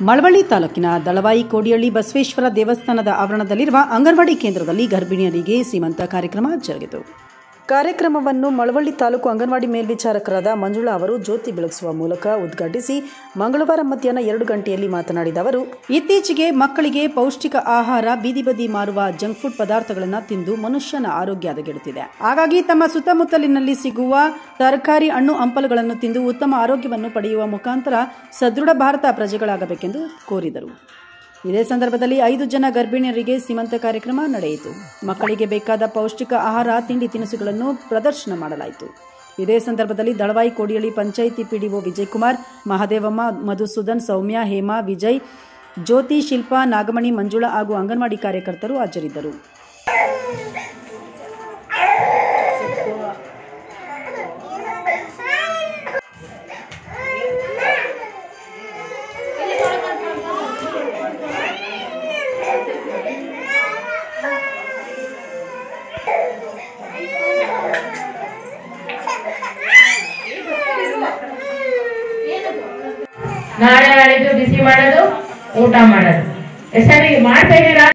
ಮಳವಳ್ಳಿ ತಾಲೂಕಿನ ದಳವಾಯಿ ಕೋಡಿಹಳ್ಳಿ ಬಸವೇಶ್ವರ ದೇವಸ್ಥಾನದ ಆವರಣದಲ್ಲಿರುವ ಅಂಗನವಾಡಿ ಕೇಂದ್ರದಲ್ಲಿ ಗರ್ಭಿಣಿಯರಿಗೆ ಸೀಮಂತ ಕಾರ್ಯಕ್ರಮ ಜರುಗಿತು ಕಾರ್ಯಕ್ರಮವನ್ನು ಮಳವಳ್ಳಿ ತಾಲೂಕು ಅಂಗನವಾಡಿ ಮೇಲ್ವಿಚಾರಕರಾದ ಮಂಜುಳಾ ಅವರು ಜ್ಯೋತಿ ಬೆಳಗಿಸುವ ಮೂಲಕ ಉದ್ಘಾಟಿಸಿ ಮಂಗಳವಾರ ಮಧ್ಯಾಹ್ನ ಎರಡು ಗಂಟೆಯಲ್ಲಿ ಮಾತನಾಡಿದ ಅವರು ಇತ್ತೀಚೆಗೆ ಮಕ್ಕಳಿಗೆ ಪೌಷ್ಟಿಕ ಆಹಾರ ಬೀದಿ ಬದಿ ಮಾರುವ ಜಂಕ್ ಫುಡ್ ಪದಾರ್ಥಗಳನ್ನು ತಿಂದು ಮನುಷ್ಯನ ಆರೋಗ್ಯ ಹದಗೆಡುತ್ತಿದೆ ಹಾಗಾಗಿ ತಮ್ಮ ಸುತ್ತಮುತ್ತಲಿನಲ್ಲಿ ಸಿಗುವ ತರಕಾರಿ ಹಣ್ಣು ಹಂಪಲುಗಳನ್ನು ತಿಂದು ಉತ್ತಮ ಆರೋಗ್ಯವನ್ನು ಪಡೆಯುವ ಮುಖಾಂತರ ಸದೃಢ ಭಾರತ ಪ್ರಜೆಗಳಾಗಬೇಕೆಂದು ಕೋರಿದರು ಇದೇ ಸಂದರ್ಭದಲ್ಲಿ ಐದು ಜನ ಗರ್ಭಿಣಿಯರಿಗೆ ಸೀಮಂತ ಕಾರ್ಯಕ್ರಮ ನಡೆಯಿತು ಮಕ್ಕಳಿಗೆ ಬೇಕಾದ ಪೌಷ್ಟಿಕ ಆಹಾರ ತಿಂಡಿ ತಿನಿಸುಗಳನ್ನು ಪ್ರದರ್ಶನ ಮಾಡಲಾಯಿತು ಇದೇ ಸಂದರ್ಭದಲ್ಲಿ ದಳವಾಯಿ ಕೋಡಿಹಳ್ಳಿ ಪಂಚಾಯಿತಿ ಪಿಡಿಒ ವಿಜಯಕುಮಾರ್ ಮಹಾದೇವಮ್ಮ ಮಧುಸೂದನ್ ಸೌಮ್ಯ ಹೇಮಾ ವಿಜಯ್ ಜ್ಯೋತಿ ಶಿಲ್ಪಾ ನಾಗಮಣಿ ಮಂಜುಳಾ ಹಾಗೂ ಅಂಗನವಾಡಿ ಕಾರ್ಯಕರ್ತರು ಹಾಜರಿದ್ದರು ನಾಳೆ ನಾಳಿದ್ದು ಬಿಸಿ ಮಾಡೋದು ಊಟ ಮಾಡೋದು ಸರಿ ಮಾಡ್ತಾ ಇದ್ದೀರಾ